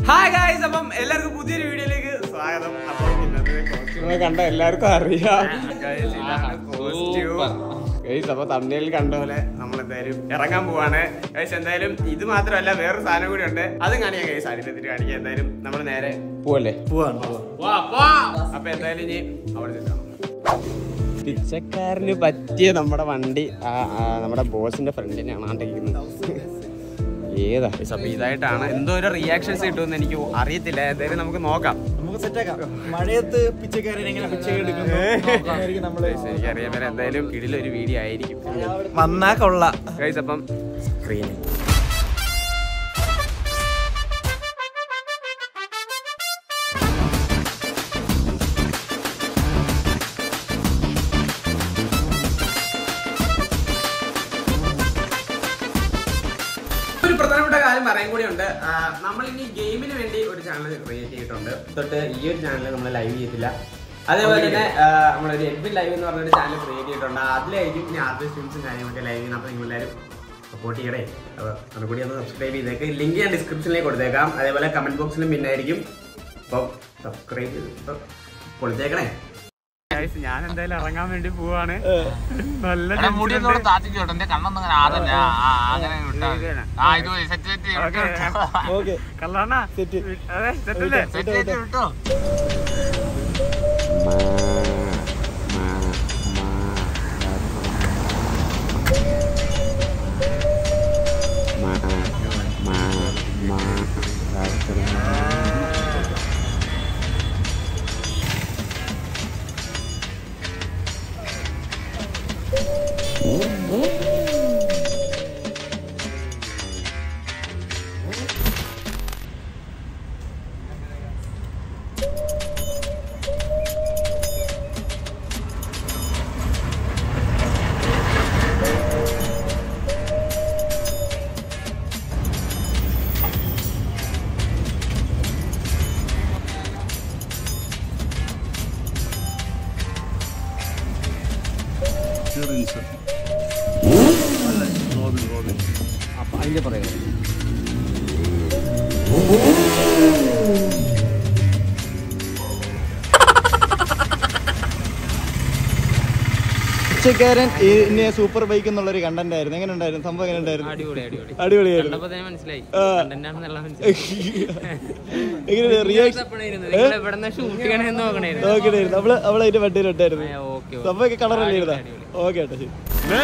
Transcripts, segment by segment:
Hi guys അപ്പം എല്ലാവർക്കും പുതിയൊരു വീഡിയോയിലേക്ക് സ്വാഗതം അപ്പം ഇന്നത്തെ കോസ്റ്റ്യൂമെ കണ്ട എല്ലാവർക്കും അറിയാം Guys, ഇതാണ് costume. Guys, അപ്പൊ തമിഴിൽ കണ്ട പോലെ നമ്മൾ എന്തായാലും ഇറങ്ങാൻ പോവാണ് ഗൈസ് എന്തായാലും ഇത് മാത്രമല്ല വേറൊരു സാധനം കൂടി ഉണ്ട് അതും കാണിക്കാം ഗൈസ് അതിനെത്തിട്ട് കാണിക്കാം എന്തായാലും നമ്മൾ നേരെ പോവല്ലേ അപ്പൊ എന്തായാലും ഇനി അവിടെ ചെല്ലാം പിച്ചക്കാരന് പറ്റിയ നമ്മുടെ വണ്ടി ആ, ആ, നമ്മുടെ ബോസിന്റെ ഫ്രണ്ടിനാണ് ആണ്ടിരിക്കുന്നത് ഏതാ Guys, അപ്പൊ ഇതായിട്ടാണ് എന്തോ ഒരു റിയാക്ഷൻസ് കിട്ടുമെന്ന് എനിക്ക് അറിയത്തില്ല എന്തായാലും നമുക്ക് നോക്കാം നമുക്ക് സെറ്റാക്കാം മഴയത്ത് പിച്ചക്കാരൻ എങ്ങനെ പിച്ച എടുക്കുന്നു നമ്മള് Guys, എനിക്കറിയാൻ വരെ എന്തായാലും ഇതിലൊരു വീഡിയോ ആയിരിക്കും വന്നാ കൊള്ള ഗൈസ് അപ്പം സ്ക്രീനിൽ ഒരു പ്രധാനപ്പെട്ട കാര്യം പറയാൻ കൂടി ഉണ്ട് നമ്മൾ ഇനി ഗെയിമിന് വേണ്ടി ഒരു ചാനൽ ക്രിയേറ്റ് ചെയ്തിട്ടുണ്ട് തൊട്ട് ഈ ഒരു ചാനൽ നമ്മൾ ലൈവ് ചെയ്തില്ല അതേപോലെ തന്നെ ആ, നമ്മളൊരു എഡ്വിൻ ലൈവ് എന്ന് പറഞ്ഞൊരു ചാനൽ ക്രിയേറ്റ് ചെയ്തിട്ടുണ്ട് അതിലായിരിക്കും ഇനി ആദ്യ സ്ട്രീംസും കാര്യങ്ങളൊക്കെ ലൈവ് ചെയ്യുന്നത് അപ്പോൾ നിങ്ങളെല്ലാവരും സപ്പോർട്ട് ചെയ്യണേ അപ്പോൾ അതുകൂടി ഒന്ന് സബ്സ്ക്രൈബ് ചെയ്തേക്ക് ലിങ്ക് ഞാൻ ഡിസ്ക്രിപ്ഷനിലേക്ക് കൊടുത്തേക്കാം അതേപോലെ കമന്റ് ബോക്സിലും പിന്നായിരിക്കും അപ്പോൾ സബ്സ്ക്രൈബ് ചെയ്ത് പൊളിച്ചേക്കണേ ഞാൻ എന്തായാലും ഇറങ്ങാൻ വേണ്ടി പോവാണ് നല്ല എടാ, മുടി ഒന്നുകൂടെ താത്തിക്ക് കേട്ടോ എന്റെ കണ്ണൊന്നും അങ്ങനെ ആദല്ല ആ, അങ്ങനെ വിട്ടാ മതി. ആ ഇത് സെറ്റ് സെറ്റ് വിട്ടോ ഓക്കെ കള്ളാണ സെറ്റ് അതെ സെറ്റല്ലേ സെറ്റ് സെറ്റ് വിട്ടോ പിച്ചക്കാരൻ ഇനി സൂപ്പർ ബൈക്ക് എന്നുള്ളൊരു കണ്ടന്റ് ആയിരുന്നു എങ്ങനെ ഉണ്ടായിരുന്നു സംഭവം എങ്ങനെ ഉണ്ടായിരുന്നു അടിപൊളി അടിപൊളി അടിപൊളിയായിരുന്നു കണ്ടപ്പോ തന്നെ മനസ്സിലായി ആ. കണ്ടന്റാണെന്നുള്ള മനസ്സിലായി എങ്ങനെ റിയാക്ഷൻ നിങ്ങൾ ഇവിടെ ഷൂട്ട് ചെയ്യണമെന്ന് നോക്കണായിരുന്നു നോക്കണായിരുന്നു നമ്മള് അവളെ അതിന്റെ വണ്ടിയിലിട്ടായിരുന്നു ഓക്കെ സംഭവമൊക്കെ കളറല്ലേ ഇരുന്നാ ഓക്കെ ഏട്ടാ ശരി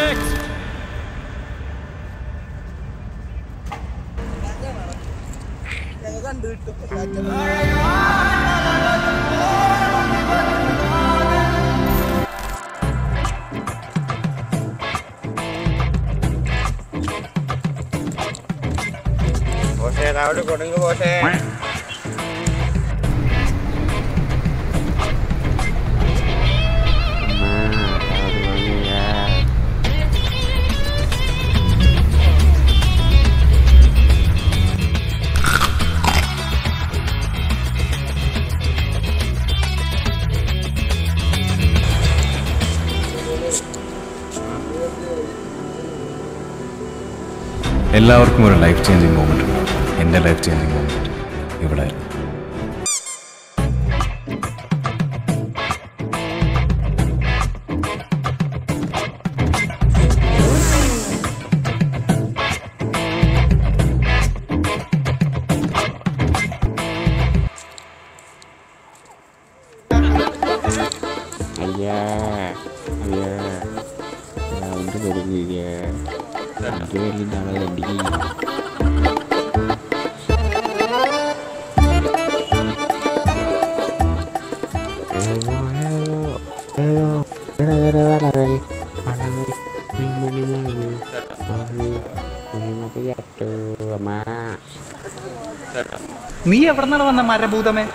പോഷേ അവിടെ കൊടുങ്ങ് പോഷേ എല്ലാവർക്കും ഒരു ലൈഫ് ചേഞ്ചിങ് മൊമെന്റ് ഉണ്ട് എൻ്റെ ലൈഫ് ചേഞ്ചിങ് മൊമെന്റ് ഇവിടെ അയ്യാ അയ്യാ ഉണ്ട് കൊടുക്കില്ല എനിക്ക് വലിയ നാളെ കണ്ടില്ല നീ എവിടെ നിന്നാണ് വന്ന മരഭൂതമേ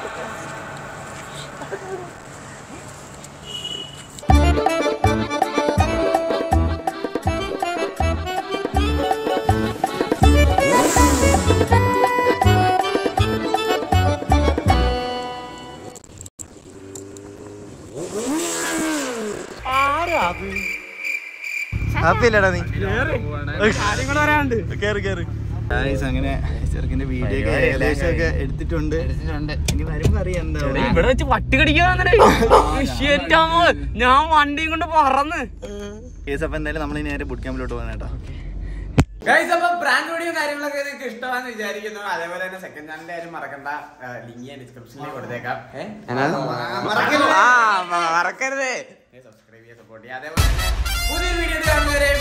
ഹാപ്പി അല്ലേടാ നീ കാര്യങ്ങൾ പറയാണ്ട് കേറി കേറി ഗായ്സ് അങ്ങനെ ചെറുക്കിന്റെ വീഡിയോ ഒക്കെ ഏകദേശം ഒക്കെ എടുത്തിട്ടുണ്ട് ഇനി വരുമ്പോ അറിയാം എന്താ ഇവിടെ വെച്ച് പട്ടി കടിക്കാന്നേ ഞാൻ വണ്ടിയും കൊണ്ട് പറന്ന് കേസ് അപ്പൊ എന്തായാലും നമ്മൾ നേരെ ബുട്ട് ക്യാമ്പിലോട്ട് പോകാൻ കേട്ടോ ഗൈസ് അപ്പൊ ബ്രാൻഡ് വീഡിയോ കാര്യങ്ങളൊക്കെ നിങ്ങൾക്ക് ഇഷ്ടമാണെന്ന് വിചാരിക്കുന്നു അതേപോലെ തന്നെ സെക്കൻഡ് ചാനലിന്റെ കാര്യം മറക്കണ്ട ലിങ്ക് ഞാൻ ഡിസ്ക്രിപ്ഷനിൽ കൊടുത്തേക്കാം ആ മറക്കരുത് സബ്സ്ക്രൈബ് ചെയ്യാൻ സപ്പോർട്ട് ചെയ്യാം അതേപോലെ തന്നെ പുതിയൊരു വീഡിയോ കാണുന്നവരെ